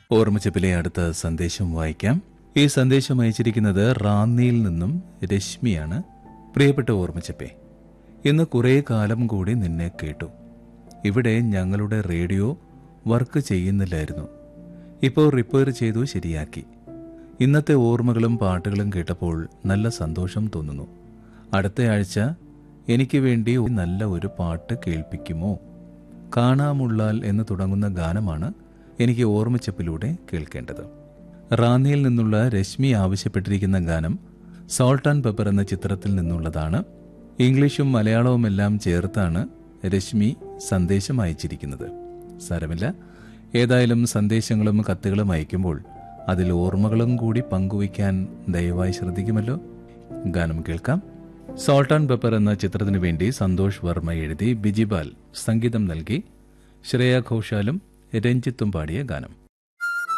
ഓർമ്മച്ചപ്പിലെ അടുത്ത സന്ദേശം വായിക്കാം ഈ സന്ദേശം അയച്ചിരിക്കുന്നത് റാന്നിയിൽ നിന്നും രശ്മിയാണ് പ്രിയപ്പെട്ട ഓർമ്മച്ചപ്പേ ഇന്ന് കുറേ കാലം കൂടി നിന്നെ കേട്ടു ഇവിടെ ഞങ്ങളുടെ റേഡിയോ വർക്ക് ചെയ്യുന്നില്ലായിരുന്നു ഇപ്പോൾ റിപ്പയർ ചെയ്തു ശരിയാക്കി ഇന്നത്തെ ഓർമ്മകളും പാട്ടുകളും കേട്ടപ്പോൾ നല്ല സന്തോഷം തോന്നുന്നു അടുത്ത ആഴ്ച എനിക്ക് വേണ്ടി ഒരു നല്ല ഒരു പാട്ട് കേൾപ്പിക്കുമോ കാണാമുള്ളാൽ എന്ന് തുടങ്ങുന്ന ഗാനമാണ് എനിക്ക് ഓർമ്മച്ചപ്പിലൂടെ കേൾക്കേണ്ടത് റാന്നിയിൽ നിന്നുള്ള രശ്മി ആവശ്യപ്പെട്ടിരിക്കുന്ന ഗാനം സോൾട്ട് ആൻഡ് പെപ്പർ എന്ന ചിത്രത്തിൽ നിന്നുള്ളതാണ് ഇംഗ്ലീഷും മലയാളവുമെല്ലാം ചേർത്താണ് രശ്മി സന്ദേശം അയച്ചിരിക്കുന്നത് സാരമില്ല ഏതായാലും സന്ദേശങ്ങളും കത്തുകളും അയക്കുമ്പോൾ അതിൽ ഓർമ്മകളും കൂടി പങ്കുവയ്ക്കാൻ ദയവായി ശ്രദ്ധിക്കുമല്ലോ ഗാനം കേൾക്കാം സോൾട്ട് ആൻഡ് പെപ്പർ എന്ന ചിത്രത്തിനു വേണ്ടി സന്തോഷ് വർമ്മ എഴുതി ബിജിബാൽ സംഗീതം നൽകി ശ്രേയ ഘോഷാലും രഞ്ജിത്തും പാടിയ ഗാനം